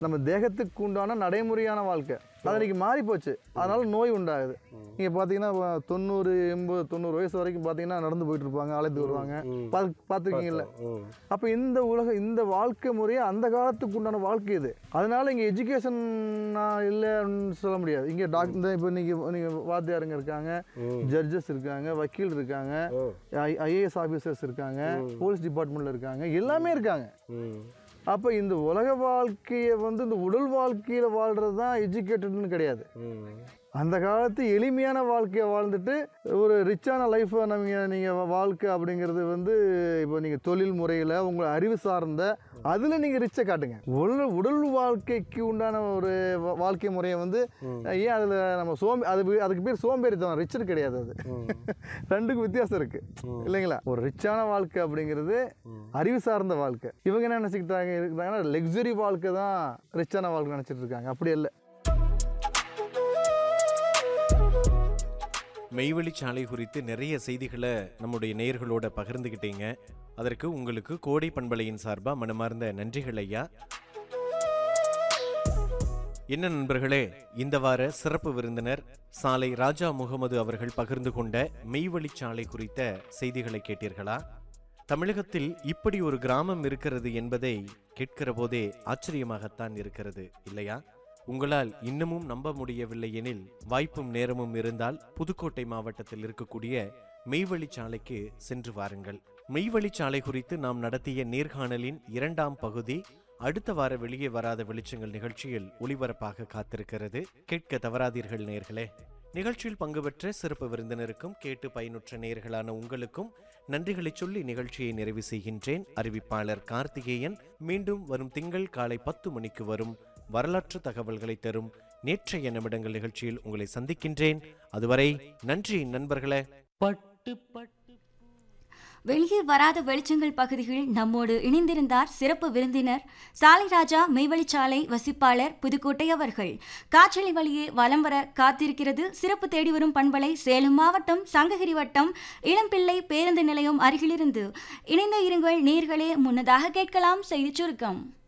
நம்ம தேகத்துக்கு உண்டான நடைமுறையான வாழ்க்கை அது இன்னைக்கு மாறி போச்சு அதனால நோய் உண்டாகுது நீங்கள் பார்த்தீங்கன்னா இப்போ தொண்ணூறு எண்பது தொண்ணூறு வயசு வரைக்கும் பார்த்தீங்கன்னா நடந்து போயிட்டு இருப்பாங்க அழைத்து வருவாங்க பார்த்து பார்த்துருக்கீங்கல்ல ம். அப்போ இந்த உலக இந்த வாழ்க்கை முறையே அந்த காலத்துக்கு உண்டான வாழ்க்கை இது அதனால இங்கே எஜுகேஷன் இல்லைன்னு சொல்ல முடியாது இங்கே டாக்டர் இப்போ நீங்கள் நீங்கள் வாத்தியாருங்க இருக்காங்க ஜட்ஜஸ் இருக்காங்க வக்கீல் இருக்காங்க ஓ. ஐஏஎஸ் ஆஃபீஸர்ஸ் இருக்காங்க போலீஸ் டிபார்ட்மெண்ட்டில் இருக்காங்க எல்லாமே இருக்காங்க ம். அப்போ இந்த உலக வாழ்க்கையை வந்து இந்த உடல் வாழ்க்கையில் வாழ்கிறது தான் எஜுகேட்டட்னு கிடையாது ம். அந்த காலத்து எளிமையான வாழ்க்கையை வாழ்ந்துட்டு ஒரு ரிச்சான லைஃப்பை நம்ம நீங்கள் வாழ்க்கை அப்படிங்கிறது வந்து இப்போ நீங்கள் தொழில் முறையில் உங்கள் அறிவு சார்ந்த அதில் நீங்கள் ரிச்சை காட்டுங்க உடல் உடல் வாழ்க்கைக்கு உண்டான ஒரு வா- வாழ்க்கை முறையை வந்து ஏன் அதில் நம்ம சோம்பி அது அதுக்கு பேர் சோம்பேறித்தனம் ரிச்சர் கிடையாது அது ரெண்டுக்கும் வித்தியாசம் இருக்குது இல்லைங்களா ஒரு ரிச்சான வாழ்க்கை அப்படிங்கிறது அறிவு சார்ந்த வாழ்க்கை இவங்க என்ன நினச்சிக்கிட்டாங்க இருக்கிறாங்கன்னா லக்ஸரி வாழ்க்கை தான் ரிச்சான வாழ்க்கை நினச்சிட்டு இருக்காங்க அப்படி இல்லை மெய்வழி சாலை குறித்து நிறைய செய்திகளை நம்முடைய நேயர்களோட பகிர்ந்துக்கிட்டீங்க அதற்கு உங்களுக்கு கோடை பண்பலையின் சார்பா மனமார்ந்த நன்றிகள் ஐயா என்ன நண்பர்களே இந்த வார சிறப்பு விருந்தினர் சாலை ராஜா முகமது அவர்கள் பகிர்ந்து கொண்ட மெய்வழி சாலை குறித்த செய்திகளை கேட்டீர்களா தமிழகத்தில் இப்படி ஒரு கிராமம் இருக்கிறது என்பதை கேட்கிற போதே ஆச்சரியமாகத்தான் இருக்கிறது இல்லையா உங்களால் இன்னமும் நம்ப முடியவில்லை எனில் வாய்ப்பும் நேரமும் இருந்தால் புதுக்கோட்டை மாவட்டத்தில் இருக்கக்கூடிய மெய்வழிச்சாலைக்கு சென்று வாருங்கள் மெய்வழிச்சாலை குறித்து நாம் நடத்திய நேர்காணலின் இரண்டாம் பகுதி அடுத்த வார வெளியே வராத வெளிச்சங்கள் நிகழ்ச்சியில் ஒளிபரப்பாக காத்திருக்கிறது கேட்க தவறாதீர்கள் நேர்களே நிகழ்ச்சியில் பங்கு பெற்ற சிறப்பு விருந்தினருக்கும் கேட்டு பயனுற்ற நேர்களான உங்களுக்கும் நன்றிகளை சொல்லி நிகழ்ச்சியை நிறைவு செய்கின்றேன் அறிவிப்பாளர் கார்த்திகேயன் மீண்டும் வரும் திங்கள் காலை பத்து மணிக்கு வரும் வரலாற்று தகவல்களை தரும் நேற்றைய நிமிடங்கள் நிகழ்ச்சியில் உங்களை சந்திக்கின்றேன் அதுவரை நன்றி நண்பர்களே பட்டு பட்டு வெளியே வராத வெளிச்சங்கள் பகுதியில் நம்மோடு இணைந்திருந்தார் சிறப்பு விருந்தினர் சாலைராஜா மெய்வழிச்சாலை வசிப்பாளர் புதுக்கோட்டை அவர்கள் காற்றலை வழியே வலம் வர காத்திருக்கிறது சிறப்பு தேடி வரும் பண்பலை சேலம் மாவட்டம் சங்ககிரி வட்டம் இளம்பிள்ளை பேருந்து நிலையம் அருகிலிருந்து இணைந்த இருங்கள் நேர்களே முன்னதாக கேட்கலாம் செய்திச் சுருக்கம்